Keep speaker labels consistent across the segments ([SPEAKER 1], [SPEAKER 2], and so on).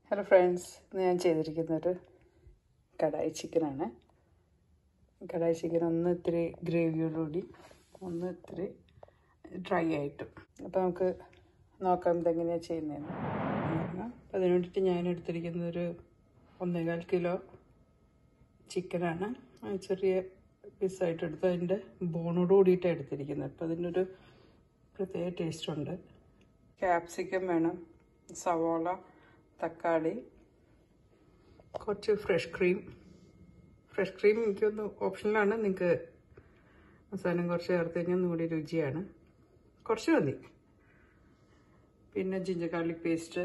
[SPEAKER 1] Hello friends ഇന്ന് ഞാൻ ചെയ്തിരിക്കുന്നൊരു കടായി ചിക്കനാണ് കടായി ചിക്കൻ ഒന്ന് ഇത്തിരി ഗ്രേവിയോടുകൂടി ഒന്ന് ഇത്തിരി ഡ്രൈ ആയിട്ടും അപ്പോൾ നമുക്ക് നോക്കാം ഇതെങ്ങനെയാണ് ചെയ്യുന്നതെന്ന് അപ്പോൾ അതിന് വേണ്ടിയിട്ട് ഞാൻ എടുത്തിരിക്കുന്നത് ഒരു ഒന്നേകാൽ കിലോ ചിക്കനാണ് അത് ചെറിയ പീസായിട്ട് എടുത്ത് അതിൻ്റെ ബോണോട് കൂടിയിട്ടാണ് എടുത്തിരിക്കുന്നത് അപ്പോൾ അതിനൊരു പ്രത്യേക ടേസ്റ്റുണ്ട് ക്യാപ്സിക്കം വേണം സവോള തക്കാളി കുറച്ച് ഫ്രഷ് ക്രീം ഫ്രഷ് ക്രീം എനിക്കൊന്ന് ഓപ്ഷനിലാണ് നിങ്ങൾക്ക് അവസാനം കുറച്ച് ചേർത്ത് കഴിഞ്ഞാൽ ഒന്നുകൂടി രുചിയാണ് കുറച്ച് മതി പിന്നെ ജിഞ്ചർ ഗാർലിക് പേസ്റ്റ്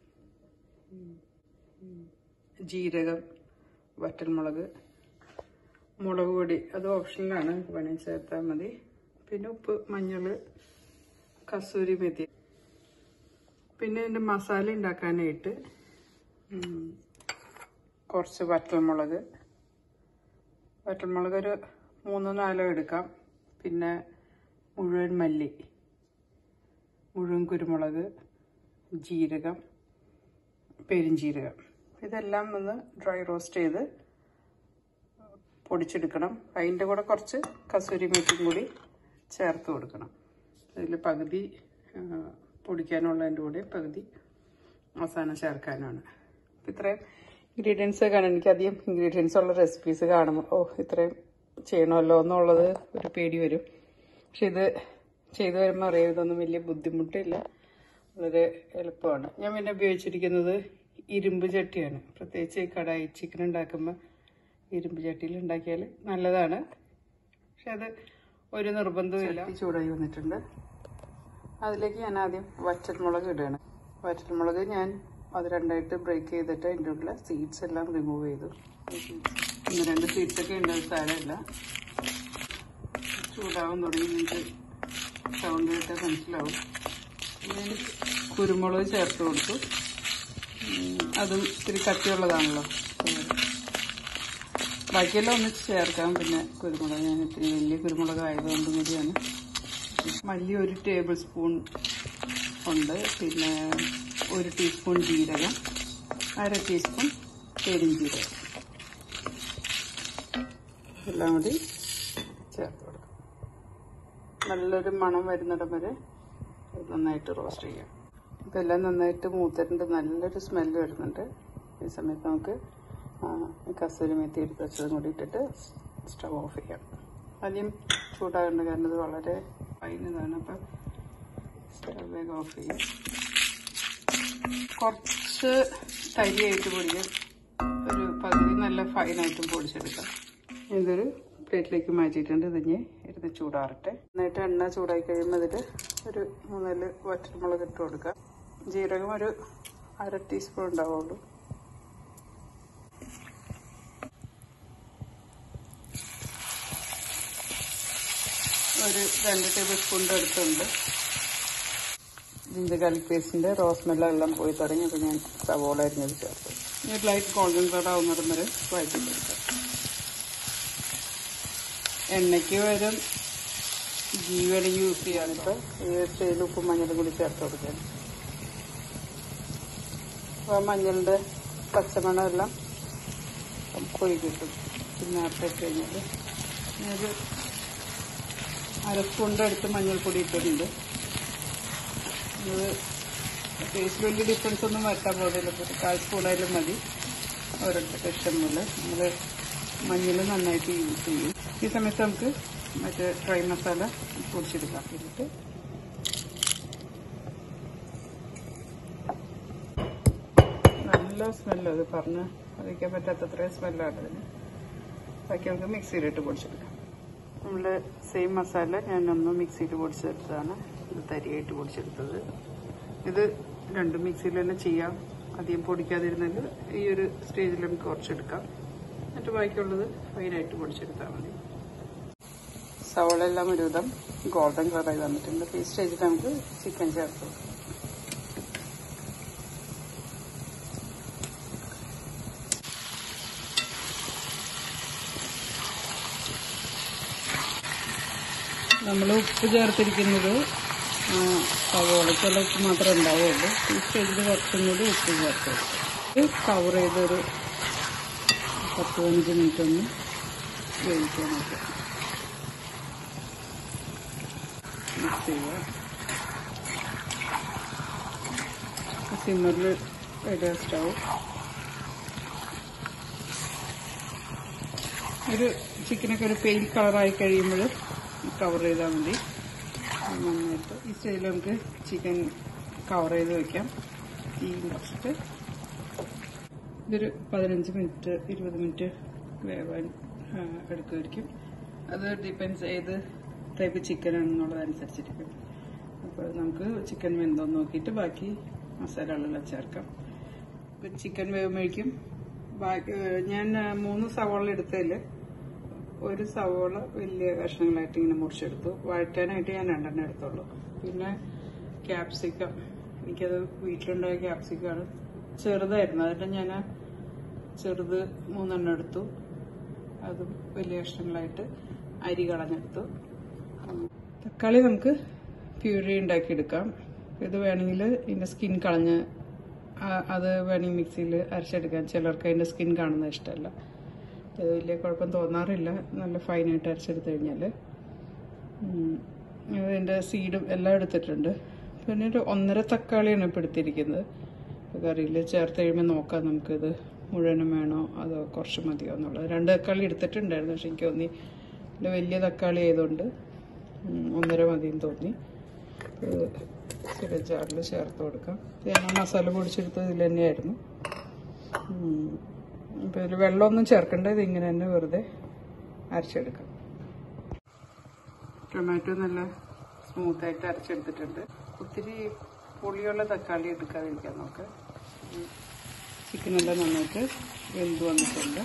[SPEAKER 1] ജീരകം വറ്റൽമുളക് മുളക് പൊടി അത് ഓപ്ഷനിലാണ് വേണമെങ്കിൽ ചേർത്താൽ മതി പിന്നെ ഉപ്പ് മഞ്ഞൾ കസൂരി മെത്തി പിന്നെ ഇതിൻ്റെ മസാല ഉണ്ടാക്കാനായിട്ട് ഉം, കുറച്ച് വറ്റൽമുളക് വറ്റൽമുളക് ഒരു മൂന്നോ നാലോ എടുക്കാം പിന്നെ മുഴുവൻ മല്ലി മുഴുവൻ കുരുമുളക് ജീരകം പെരിഞ്ജീരകം ഇതെല്ലാം ഒന്ന് ഡ്രൈ റോസ്റ്റ് ചെയ്ത് പൊടിച്ചെടുക്കണം അതിൻ്റെ കൂടെ കുറച്ച് കസൂരി മെത്തിയും കൂടി ചേർത്ത് കൊടുക്കണം അതിൽ പകുതി ആ, പൊടിക്കാനുള്ളതിൻ്റെ കൂടെ പകുതി അവസാനം ചേർക്കാനാണ് അപ്പം ഇത്രയും ഇൻഗ്രീഡിയൻസ് കാണാൻ എനിക്കധികം ഇൻഗ്രീഡിയൻസ് ഉള്ള റെസിപ്പീസ് കാണുമ്പോൾ ഓ ഇത്രയും ചെയ്യണമല്ലോ എന്നുള്ളത് ഒരു പേടി വരും പക്ഷെ ഇത് ചെയ്തു വരുമ്പോൾ അറിയാം ഇതൊന്നും വലിയ ബുദ്ധിമുട്ടില്ല വളരെ എളുപ്പമാണ് ഞാൻ പിന്നെ ഉപയോഗിച്ചിരിക്കുന്നത് ഇരുമ്പ് ചട്ടിയാണ് പ്രത്യേകിച്ച് ഈ കടായി ചിക്കൻ ഉണ്ടാക്കുമ്പോൾ ഇരുമ്പ് ചട്ടിയിൽ ഉണ്ടാക്കിയാൽ നല്ലതാണ് പക്ഷെ അത് ഒരു നിർബന്ധവുമില്ല ചൂടായി വന്നിട്ടുണ്ട് അതിലേക്ക് ഞാൻ ആദ്യം വറ്റൽമുളക് ഇടുകയാണ് വറ്റൽമുളക് ഞാൻ അത് രണ്ടായിട്ട് ബ്രേക്ക് ചെയ്തിട്ട് അതിൻ്റെ ഉള്ള സീഡ്സ് എല്ലാം റിമൂവ് ചെയ്തു ഒന്ന് രണ്ട് സീഡ്സ് ഒക്കെ ഉണ്ട് അത് സാരമില്ല ചൂടാവാൻ തുടങ്ങി നിങ്ങൾക്ക് സൗണ്ട് കേട്ടാൽ മനസ്സിലാവും ഞാൻ കുരുമുളക് ചേർത്ത് കൊടുത്തു ഉം, അതും ഇത്തിരി കട്ടിയുള്ളതാണല്ലോ ബാക്കിയെല്ലാം ഒന്നിച്ച് ചേർക്കാം പിന്നെ കുരുമുളക് ഞാൻ ഇത്തിരി വലിയ കുരുമുളക് ആയതുകൊണ്ട് കൂടിയാണ് മല്ലി ഒരു ടേബിൾ സ്പൂൺ ഉണ്ട് പിന്നെ ഒരു ടീസ്പൂൺ ജീരകം അര ടീസ്പൂൺ പെരിഞ്ജീരകം എല്ലാം കൂടി ചേർത്ത് കൊടുക്കാം നല്ലൊരു മണം വരുന്നിടം വരെ ഇത് നന്നായിട്ട് റോസ്റ്റ് ചെയ്യാം ഇപ്പം എല്ലാം നന്നായിട്ട് മൂത്തിട്ടുണ്ട് നല്ലൊരു സ്മെല്ല് വരുന്നുണ്ട് ഈ സമയത്ത് നമുക്ക് ആ, കസൂരി മെത്തി എടുത്ത് വെച്ചതും കൂടി ഇട്ടിട്ട് സ്റ്റവ് ഓഫ് ചെയ്യാം ആദ്യം ചൂടാകേണ്ട കാരണം ഇത് വളരെ ഫൈനതാണ് അപ്പം സ്റ്റവ് വേഗം ഓഫ് ചെയ്യാം കുറച്ച് തരിയായിട്ട് പൊടിക്കും ഒരു പകുതി നല്ല ഫൈനായിട്ടും പൊടിച്ചെടുക്കാം ഇതൊരു പ്ലേറ്റിലേക്ക് മാറ്റിയിട്ടുണ്ട് ഇതിഞ്ഞ് ഇരുന്ന് ചൂടാറട്ടെ എന്നിട്ട് എണ്ണ ചൂടായി കഴിയുമ്പോൾ ഇതിൽ ഒരു മൂന്നാല് വറ്റൽമുളക് ഇട്ട് കൊടുക്കാം ജീരകം ഒരു അര ടീസ്പൂൺ ഉണ്ടാവുള്ളൂ ഒരു രണ്ട് ടേബിൾ സ്പൂണിൻ്റെ അടുത്തുണ്ട് ജിഞ്ചർ ഗാർലിക് പേസ്റ്റിൻ്റെ റോസ്മെല്ല എല്ലാം പോയി തുടങ്ങി അപ്പോൾ ഞാൻ സവോള അരിഞ്ഞത് ചേർത്തു ഇനി ഒരു ലൈറ്റ് ഗോൾഡൻ കളർ ആവുന്നിടം വരെ വഴറ്റി കൊടുക്കാം എണ്ണയ്ക്ക് വരും ഗീ വേണമെങ്കിൽ യൂസ് ചെയ്യാണ് ഇപ്പോൾ ഈ സ്റ്റൈൽ ഉപ്പും മഞ്ഞളും കൂടി ചേർത്ത് കൊടുക്കാൻ അപ്പോൾ ആ മഞ്ഞളുടെ പച്ചമണം എല്ലാം പോയി കിട്ടും പിന്നെ അരപ്പിട്ട് കഴിഞ്ഞാൽ ഒരു അര സ്പൂണിൻ്റെ അടുത്ത് മഞ്ഞൾപ്പൊടി ഇട്ടിട്ടുണ്ട് ഇത് ടേസ്റ്റ് വലിയ ഡിഫറൻസ് ഒന്നും വരുത്താൻ പോകുന്നില്ല ഒരു കാൽ സ്പൂണായാലും മതി ഓരോരുത്തരുടെ ഇഷ്ടം പോലെ നമ്മൾ മഞ്ഞൾ നന്നായിട്ട് യൂസ് ചെയ്യും ഈ സമയത്ത് നമുക്ക് മറ്റേ ഡ്രൈ മസാല പൊടിച്ചെടുക്കാം എന്നിട്ട് നല്ല സ്മെല്ല് അത് പറഞ്ഞ് അറിയിക്കാൻ പറ്റാത്തത്രയും സ്മെല്ലാണ് അതിന് ബാക്കി നമുക്ക് മിക്സിയിലിട്ട് പൊടിച്ചെടുക്കാം നമ്മൾ സെയിം മസാല ഞാനൊന്ന് മിക്സിയിൽ പൊടിച്ചെടുത്തതാണ് ഇത് തരിയായിട്ട് പൊടിച്ചെടുത്തത് ഇത് രണ്ടും മിക്സിയിൽ തന്നെ ചെയ്യാം അധികം പൊടിക്കാതിരുന്നെങ്കിൽ ഈ ഒരു സ്റ്റേജിൽ നമുക്ക് കുറച്ചെടുക്കാം എന്നിട്ട് ബാക്കിയുള്ളത് ഫൈനായിട്ട് പൊടിച്ചെടുത്താൽ മതി സവോള എല്ലാം ഒരുവിധം ഗോൾഡൻ കളറായി വന്നിട്ടുണ്ട് അപ്പോൾ ഈ സ്റ്റേജിൽ നമുക്ക് ചിക്കൻ ചേർത്ത് കൊടുക്കാം നമ്മൾ ഉപ്പ് ചേർത്തിരിക്കുന്നത് ആ, സവോളയ്ക്കുള്ള ഉപ്പ് മാത്രമേ ഉണ്ടാവുള്ളൂ ഈ സ്റ്റേജിൽ കുറച്ചും കൂടി ഉപ്പ് ചേർത്ത് കൊടുക്കും. കവർ ചെയ്തൊരു പത്ത് പതിനഞ്ച് മിനിറ്റ് ഒന്ന് വേവിക്കാൻ നോക്കാം മിക്സ് ചെയ്യുക സിമ്മറിൽ ഇടുക സ്റ്റൗ ഒരു ചിക്കനൊക്കെ ഒരു പെയിൻ കളറായി കഴിയുമ്പോൾ കവർ ചെയ്താൽ മതി നന്നായിട്ട് ഈ സ്റ്റൈലിൽ നമുക്ക് ചിക്കൻ കവർ ചെയ്ത് വെക്കാം തീ കുറച്ചിട്ട് ഇതൊരു പതിനഞ്ച് മിനിറ്റ് ഇരുപത് മിനിറ്റ് വേവാൻ ആ, എടുക്കുമായിരിക്കും അത് ഡിപ്പെൻസ് ഏത് ടൈപ്പ് ചിക്കൻ ആണെന്നുള്ളതനുസരിച്ചിരിക്കും അപ്പോൾ നമുക്ക് ചിക്കൻ വെന്തോന്ന് നോക്കിയിട്ട് ബാക്കി മസാലകളെല്ലാം ചേർക്കാം ഇപ്പം ചിക്കൻ വേവുമ്പോഴേക്കും ബാക്കി ഏഹ് ഞാൻ ആ, മൂന്ന് സവാള എടുത്തതിൽ ഒരു സവാള വലിയ കഷ്ണങ്ങളായിട്ട് ഇങ്ങനെ മുറിച്ചെടുത്തു വഴറ്റാനായിട്ട് ഞാൻ രണ്ടെണ്ണം എടുത്തുള്ളൂ പിന്നെ ക്യാപ്സിക്കം എനിക്കത് വീട്ടിലുണ്ടായ ക്യാപ്സിക്കമാണ് ചെറുതായിരുന്നു അതിൻ്റെ ഞാൻ ചെറുത് മൂന്നെണ്ണം എടുത്തു അതും വലിയ കഷ്ണങ്ങളായിട്ട് അരി കളഞ്ഞെടുത്തു തക്കാളി നമുക്ക് പ്യൂരി ഉണ്ടാക്കിയെടുക്കാം ഇത് വേണമെങ്കിൽ ഇതിൻ്റെ സ്കിൻ കളഞ്ഞ് ആ- അത് വേണമെങ്കിൽ മിക്സിയിൽ അരച്ചെടുക്കാം ചിലർക്ക് അതിൻ്റെ സ്കിൻ കാണുന്നത് ഇഷ്ടമല്ല ഇത് വലിയ കുഴപ്പം തോന്നാറില്ല നല്ല ഫൈനായിട്ട് അരച്ചെടുത്ത് കഴിഞ്ഞാൽ അതിൻ്റെ സീഡും എല്ലാം എടുത്തിട്ടുണ്ട് പിന്നെ ഒരു ഒന്നര തക്കാളിയാണ് ഇപ്പോൾ എടുത്തിരിക്കുന്നത് ഇപ്പോൾ കറിയിൽ ചേർത്ത് കഴിയുമ്പോൾ നോക്കാം നമുക്കിത് മുഴുവനും വേണോ അതോ കുറച്ച് മതിയോ എന്നുള്ളത് രണ്ട് തക്കാളി എടുത്തിട്ടുണ്ടായിരുന്നു പക്ഷെ എനിക്ക് തോന്നി ഇത് വലിയ തക്കാളി ആയതുകൊണ്ട് ഉം, ഒന്നര മതിയെന്ന് തോന്നി ഇത് ചെറിയ ജാറിൽ ചേർത്ത് കൊടുക്കാം ഞാൻ ആ മസാല പൊടിച്ചെടുത്തത് ഇതിൽ തന്നെയായിരുന്നു ഉം. ഇപ്പം ഇതിൽ വെള്ളമൊന്നും ചേർക്കണ്ട ഇത് ഇങ്ങനെ തന്നെ വെറുതെ അരച്ചെടുക്കാം ടൊമാറ്റോ നല്ല സ്മൂത്തായിട്ട് അരച്ചെടുത്തിട്ടുണ്ട് ഒത്തിരി പുളിയുള്ള തക്കാളി എടുക്കാതിരിക്കാൻ നോക്ക് ചിക്കനെല്ലാം നന്നായിട്ട് വെന്ത് വന്നിട്ടുണ്ട്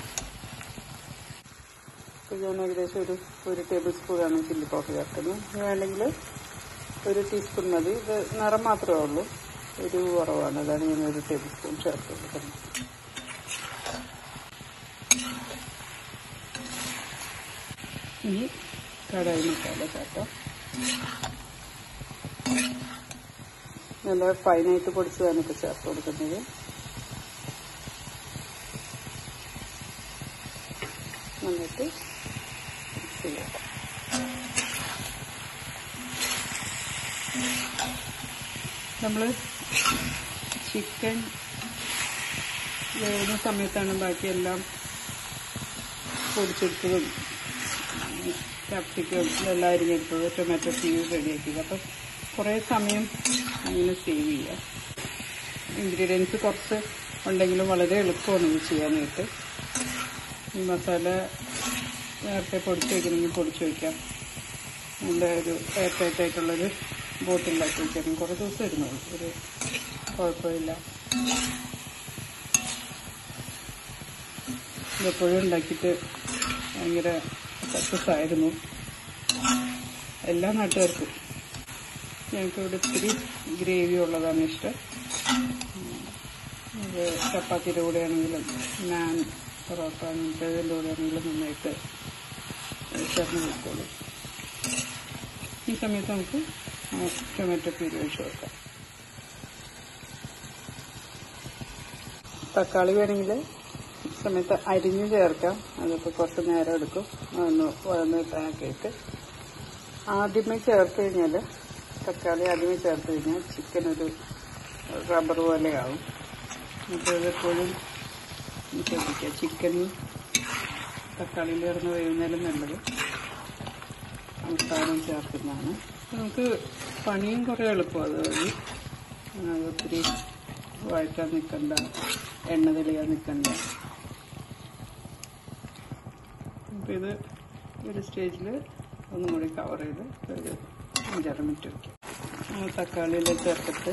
[SPEAKER 1] അപ്പോൾ ഞാൻ ഏകദേശം ഒരു ഒരു ടേബിൾ സ്പൂണാണ് ചില്ലി പൗഡർ ചേർക്കുന്നത് വേണമെങ്കിൽ ഒരു ടീസ്പൂൺ മതി ഇത് നിറം മാത്രമേ ഉള്ളൂ ഒരു കുറവാണ് അതാണ് ഞാൻ ഒരു ടേബിൾ സ്പൂൺ ചേർത്ത് കൊടുക്കുന്നത് ഇനി കടായി മസാല ചേർക്കാം നല്ല ഫൈനായിട്ട് പൊടിച്ചതാണ് ഇപ്പോൾ ചേർത്ത് കൊടുക്കുന്നത് നന്നായിട്ട് മിക്സ് ചെയ്യാം നമ്മൾ ചിക്കൻ വേവുന്ന സമയത്താണ് ബാക്കിയെല്ലാം പൊടിച്ചെടുത്തതും ക്യാപ്സിക്കം ഇതെല്ലാം അരിഞ്ഞെടുത്തത് ടൊമാറ്റോ പ്യൂർ റെഡിയാക്കിയത് അപ്പം കുറേ സമയം അങ്ങനെ സേവ് ചെയ്യുക ഇൻഗ്രീഡിയൻസ് കുറച്ച് ഉണ്ടെങ്കിലും വളരെ എളുപ്പമാണ് ഇത് ചെയ്യാനായിട്ട് ഈ മസാല നേരത്തെ പൊടിച്ച് വയ്ക്കണമെങ്കിൽ പൊടിച്ച് വയ്ക്കാം നല്ല ഒരു എയർ ടൈറ്റ് ആയിട്ടുള്ളൊരു ബോട്ടിലാക്കി വയ്ക്കാം കുറേ ദിവസം ഇരുന്നുള്ളൂ ഒരു കുഴപ്പമില്ല ഇതെപ്പോഴും ഉണ്ടാക്കിയിട്ട് ഭയങ്കര സക്സസ് ആയിരുന്നു എല്ലാ നാട്ടുകാർക്കും ഞങ്ങൾക്ക് ഇവിടെ ഇത്തിരി ഗ്രേവി ഉള്ളതാണ് ഇഷ്ടം ഇത് ചപ്പാത്തിയുടെ കൂടെ ആണെങ്കിലും നാൻ പൊറോട്ട അങ്ങനത്തെ ഇതിൻ്റെ കൂടെ ആണെങ്കിലും നന്നായിട്ട് ചേർന്ന് കൊടുക്കുള്ളൂ ഈ സമയത്ത് നമുക്ക് ടൊമാറ്റോ പ്യൂരി ഒഴിച്ച് കൊടുക്കാം തക്കാളി വേണമെങ്കിൽ ഈ സമയത്ത് അരിഞ്ഞ് ചേർക്കാം അതിപ്പോൾ കുറച്ച് നേരം എടുക്കും ഒന്ന് വഴന്ന് കിട്ടാനൊക്കെ ആയിട്ട് ആദ്യമേ ചേർത്ത് കഴിഞ്ഞാൽ തക്കാളി ആദ്യമേ ചേർത്ത് കഴിഞ്ഞാൽ ചിക്കൻ ഒരു റബ്ബർ പോലെയാവും അപ്പോൾ ഇതെപ്പോഴും ശ്രദ്ധിക്കുക ചിക്കൻ തക്കാളിയിൽ ചേർന്ന് വേവുന്നതിലും നല്ലത് അവസാനം ചേർക്കുന്നതാണ് അപ്പോൾ നമുക്ക് പണിയും കുറേ എളുപ്പമാണ് അതുവഴി അത് ഒത്തിരി വഴറ്റാൻ നിൽക്കണ്ട എണ്ണ തെളിയാൻ നിൽക്കണ്ട അപ്പോൾ ഇത് ഒരു സ്റ്റേജിൽ ഒന്നും കൂടി കവർ ചെയ്ത് ഒരു അഞ്ചാറ് മിനിറ്റ് വയ്ക്കും നമ്മൾ തക്കാളിയിൽ ചേർത്തിട്ട്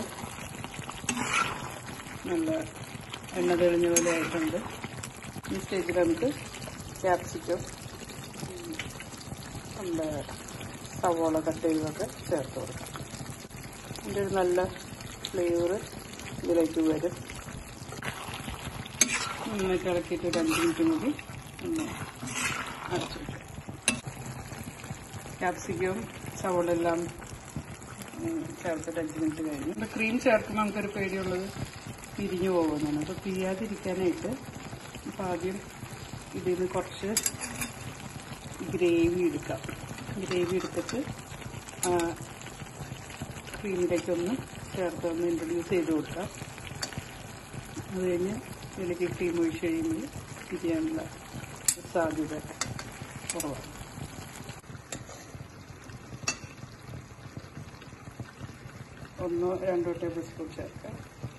[SPEAKER 1] നല്ല എണ്ണ തെളിഞ്ഞ പോലെ ആയിട്ടുണ്ട് ഈ സ്റ്റേജിൽ നമുക്ക് ക്യാപ്സിക്കം നമ്മുടെ സവോള കട്ട് ചെയ്തൊക്കെ ചേർത്ത് കൊടുക്കാം അതിൻ്റെ ഒരു നല്ല ഫ്ലേവർ ഇതിലേക്ക് വരും നന്നായിട്ട് ഇളക്കിയിട്ട് ഒരു അഞ്ച് മിനിറ്റ് മതി ഒന്ന് അടച്ചു വെക്കാം ക്യാപ്സിക്കവും സവോള എല്ലാം ഉം, ചേർത്തിട്ട് അഞ്ച് മിനിറ്റ് കഴിഞ്ഞു ഇപ്പം ക്രീം ചേർക്കുമ്പോൾ നമുക്കൊരു പേടിയുള്ളത് പിരിഞ്ഞു പോകുന്നതാണ് അപ്പോൾ പിരിയാതിരിക്കാനായിട്ട് അപ്പോൾ ആദ്യം ഇതിൽ നിന്ന് കുറച്ച് ഗ്രേവി എടുക്കാം ഗ്രേവി എടുത്തിട്ട് ക്രീമിലേക്കൊന്ന് ചേർത്ത് ഒന്ന് ഇൻട്രൊഡ്യൂസ് ചെയ്ത് കൊടുക്കാം അത് കഴിഞ്ഞ് ഇതിലേക്ക് ക്രീം ഒഴിച്ച് കഴിയുമ്പോൾ പിരിയാനുള്ള സാധ്യത കുറവാണ് ഒന്നോ രണ്ടോ ടേബിൾ സ്പൂൺ ചേർക്കാം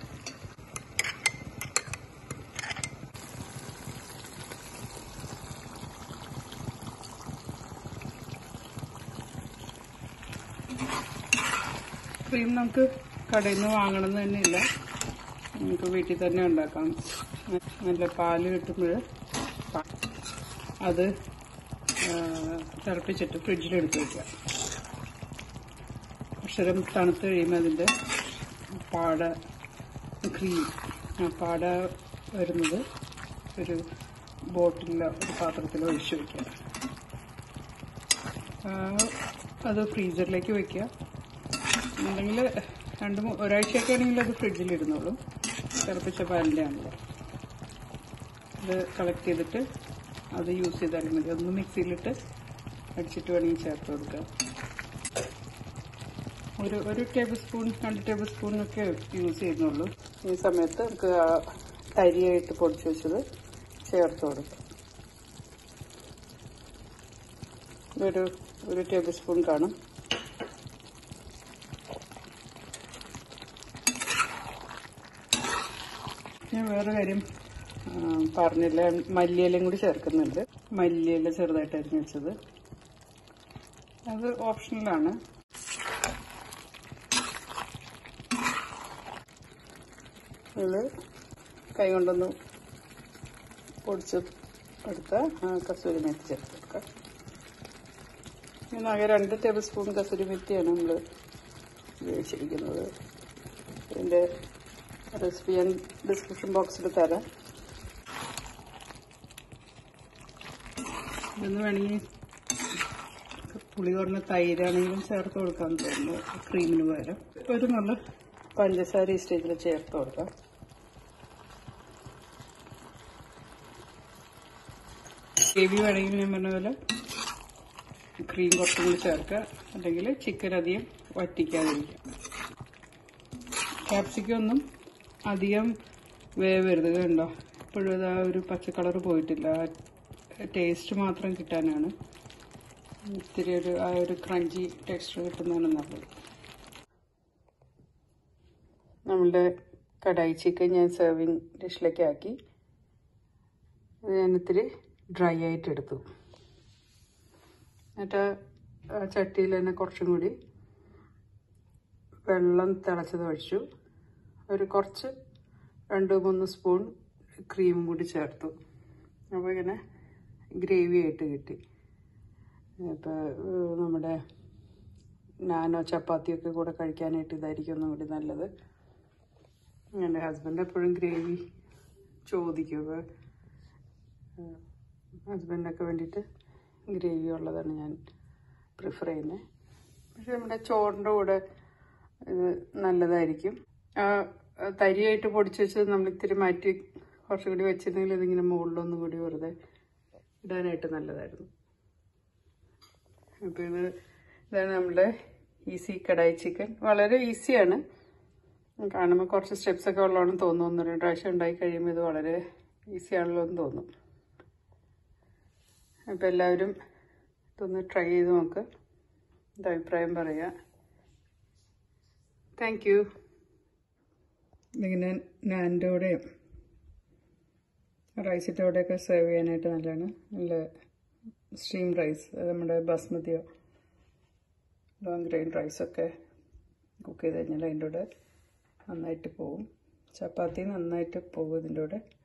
[SPEAKER 1] ക്രീം നമുക്ക് കടയിൽ നിന്ന് വാങ്ങണം എന്ന് തന്നെയില്ല നമുക്ക് വീട്ടിൽ തന്നെ ഉണ്ടാക്കാം നല്ല പാല് കിട്ടുമ്പോൾ അത് ആ, തിളപ്പിച്ചിട്ട് ഫ്രിഡ്ജിലെടുത്ത് വയ്ക്കാം അക്ഷരം തണുത്ത് കഴിയുമ്പോൾ അതിൻ്റെ പാട ക്രീം ആ പാട വരുന്നത് ഒരു ബോട്ടിലോ ഒരു പാത്രത്തിലോ ഒഴിച്ച് വയ്ക്കുക ആ, അത് ഫ്രീസറിലേക്ക് വയ്ക്കുക ഉണ്ടെങ്കിൽ രണ്ട് മൂ- ഒരാഴ്ചയൊക്കെ ആണെങ്കിൽ അത് ഫ്രിഡ്ജിലിരുന്നോളും തിളപ്പിച്ച പാലിൻ്റെ ആണല്ലോ ഇത് കളക്ട് ചെയ്തിട്ട് അത് യൂസ് ചെയ്താലും മതി ഒന്ന് മിക്സിയിലിട്ട് അടിച്ചിട്ട് വേണമെങ്കിൽ ചേർത്ത് കൊടുക്കാം ഒരു ഒരു ടേബിൾ സ്പൂൺ രണ്ട് ടേബിൾ സ്പൂണൊക്കെ യൂസ് ചെയ്യുന്നുള്ളൂ ഈ സമയത്ത് നമുക്ക് ആ തരിയായിട്ട് പൊടിച്ച് വെച്ചത് ചേർത്ത് കൊടുക്കാം ഒരു ഒരു ടേബിൾ സ്പൂൺ കാണും ഞാൻ വേറെ കാര്യം ആ, പറഞ്ഞില്ല മല്ലിയിലയും കൂടി ചേർക്കുന്നുണ്ട് മല്ലിയില ചെറുതായിട്ട് അരിഞ്ഞ് വെച്ചത് അത് ഓപ്ഷണലാണ് ഇത് കൈ കൊണ്ടൊന്ന് പൊടിച്ച് എടുത്ത കസൂരി മെത്തി ചേർത്ത് കൊടുക്കാം ഇന്നാകെ രണ്ട് ടേബിൾ സ്പൂൺ കസൂരി മെത്തിയാണ് നമ്മൾ ഉപയോഗിച്ചിരിക്കുന്നത് ഇതിൻ്റെ റെസിപ്പി ഞാൻ ഡിസ്ക്രിപ്ഷൻ ബോക്സിൽ തരാം ഇതൊന്ന് വേണമെങ്കിൽ പുളി കുറഞ്ഞ തൈരാണെങ്കിലും ചേർത്ത് കൊടുക്കാൻ തോന്നുന്നു ക്രീമിന് പകരം ഒരു നല്ല പഞ്ചസാര ഈ സ്റ്റേജിൽ ചേർത്ത് കൊടുക്കാം ഗ്രേവി വേണമെങ്കിൽ ഞാൻ പറഞ്ഞ പോലെ ക്രീം കുറച്ചും കൂടി ചേർക്കുക അല്ലെങ്കിൽ ചിക്കൻ അധികം വറ്റിക്കാതിരിക്കുക ക്യാപ്സിക്കം ഒന്നും അധികം വേവരുത് കണ്ടോ ഇപ്പോഴും അത് ആ ഒരു പച്ച കളർ പോയിട്ടില്ല ടേസ്റ്റ് മാത്രം കിട്ടാനാണ് ഇത്തിരി ഒരു ആ ഒരു ക്രഞ്ചി ടെക്സ്ചർ കിട്ടുന്നതാണ് നല്ലത് നമ്മളുടെ കടായി ചിക്കൻ ഞാൻ സെർവിങ് ഡിഷിലേക്ക് ആക്കി ഇത് ഞാൻ ഇത്തിരി ഡ്രൈ ആയിട്ട് എടുത്തു എന്നിട്ട് ആ ചട്ടിയിൽ തന്നെ കുറച്ചും കൂടി വെള്ളം തിളച്ചത് ഒഴിച്ചു ഒരു കുറച്ച് രണ്ട് മൂന്ന് സ്പൂൺ ക്രീം കൂടി ചേർത്തു അപ്പോൾ ഇങ്ങനെ ഗ്രേവി ആയിട്ട് കിട്ടി ഇപ്പോൾ നമ്മുടെ നാനോ ചപ്പാത്തിയൊക്കെ കൂടെ കഴിക്കാനായിട്ട് ഇതായിരിക്കും ഒന്നും കൂടി നല്ലത് എൻ്റെ ഹസ്ബൻഡ് എപ്പോഴും ഗ്രേവി ചോദിക്കും ഹസ്ബൻഡിനൊക്കെ വേണ്ടിയിട്ട് ഗ്രേവി ഉള്ളതാണ് ഞാൻ പ്രിഫർ ചെയ്യുന്നത് പക്ഷെ നമ്മുടെ ചോറിൻ്റെ കൂടെ ഇത് നല്ലതായിരിക്കും ആ, തരിയായിട്ട് പൊടിച്ച് വെച്ചത് നമ്മൾ ഇത്തിരി മാറ്റി കുറച്ചും കൂടി വെച്ചിരുന്നെങ്കിൽ ഇതിങ്ങനെ മുകളിലൊന്നും കൂടി വെറുതെ ഇടാനായിട്ട് നല്ലതായിരുന്നു അപ്പോൾ ഇത് ഇതാണ് നമ്മുടെ ഈസി കടായി ചിക്കൻ വളരെ ഈസിയാണ് കാണുമ്പോൾ കുറച്ച് സ്റ്റെപ്സ് ഒക്കെ ഉള്ളതാണെന്ന് തോന്നുന്നു ഒന്ന് രണ്ട് പ്രാവശ്യം ഉണ്ടായി കഴിയുമ്പോൾ ഇത് വളരെ ഈസി ആണല്ലോ എന്ന് തോന്നും അപ്പോൾ എല്ലാവരും ഇതൊന്ന് ട്രൈ ചെയ്ത് നോക്ക് ഇത് അഭിപ്രായം പറയുക താങ്ക് യു ഇതിങ്ങനെ നാൻ്റെ കൂടെയും റൈസിൻ്റെ കൂടെയൊക്കെ സെർവ് ചെയ്യാനായിട്ട് നല്ലതാണ് നല്ല സ്റ്റീം റൈസ് അത് നമ്മുടെ ബസ്മതിയോ ലോങ് ഗ്രെയിൻ റൈസൊക്കെ കുക്ക് ചെയ്ത് കഴിഞ്ഞാൽ അതിൻ്റെ കൂടെ നന്നായിട്ട് പോവും ചപ്പാത്തി നന്നായിട്ട് പോകും ഇതിൻ്റെ കൂടെ